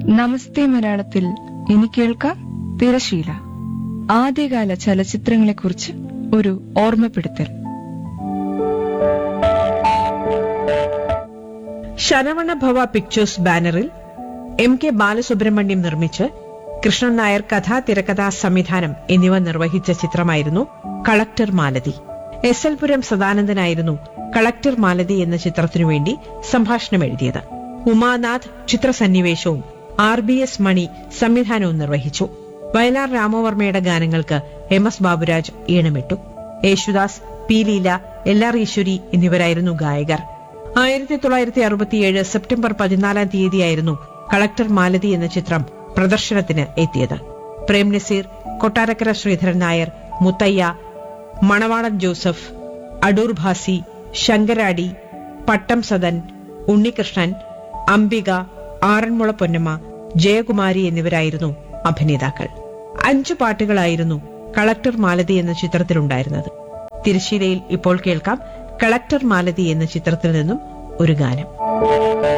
നമസ്തേ മലയാളത്തിൽ ഇനി കേൾക്കാം തിരശീല ആദ്യകാല ചലച്ചിത്രങ്ങളെക്കുറിച്ച് ഒരു ഓർമ്മപ്പെടുത്തൽ ശരവണ ഭവ പിക്ചേഴ്സ് ബാനറിൽ എം കെ ബാലസുബ്രഹ്മണ്യം നിർമ്മിച്ച് കൃഷ്ണൻ നായർ കഥാ തിരക്കഥാ സംവിധാനം എന്നിവ നിർവഹിച്ച ചിത്രമായിരുന്നു collector Malathi S L Puram സദാനന്ദനായിരുന്നു കളക്ടർ മാലതി എന്ന ചിത്രത്തിനു വേണ്ടി സംഭാഷണം എഴുതിയത് ഉമാനാഥ് ചിത്രസന്നിവേശവും ആർ ബി എസ് മണി സംവിധാനവും നിർവഹിച്ചു വയലാർ രാമവർമ്മയുടെ ഗാനങ്ങൾക്ക് എം എസ് ബാബുരാജ് ഈണമിട്ടു Yesudas P Leela L R Eswari എന്നിവരായിരുന്നു ഗായകർ ആയിരത്തി തൊള്ളായിരത്തി അറുപത്തിയേഴ് സെപ്റ്റംബർ പതിനാലാം തീയതിയായിരുന്നു കളക്ടർ മാലതി എന്ന ചിത്രം പ്രദർശനത്തിന് എത്തിയത് പ്രേം നസീർ കൊട്ടാരക്കര ശ്രീധരൻ നായർ മുത്തയ്യ മണവാളൻ ജോസഫ് അടൂർ ഭാസി ശങ്കരാടി പട്ടം സദൻ ഉണ്ണികൃഷ്ണൻ അംബിക ആറന്മുള പൊന്നമ്മ ജയകുമാരി എന്നിവരായിരുന്നു അഭിനേതാക്കൾ അഞ്ചു പാട്ടുകളായിരുന്നു കളക്ടർ മാലതി എന്ന ചിത്രത്തിലുണ്ടായിരുന്നത് തിരുശീലയിൽ ഇപ്പോൾ കേൾക്കാം കളക്ടർ മാലതി എന്ന ചിത്രത്തിൽ നിന്നും ഒരു ഗാനം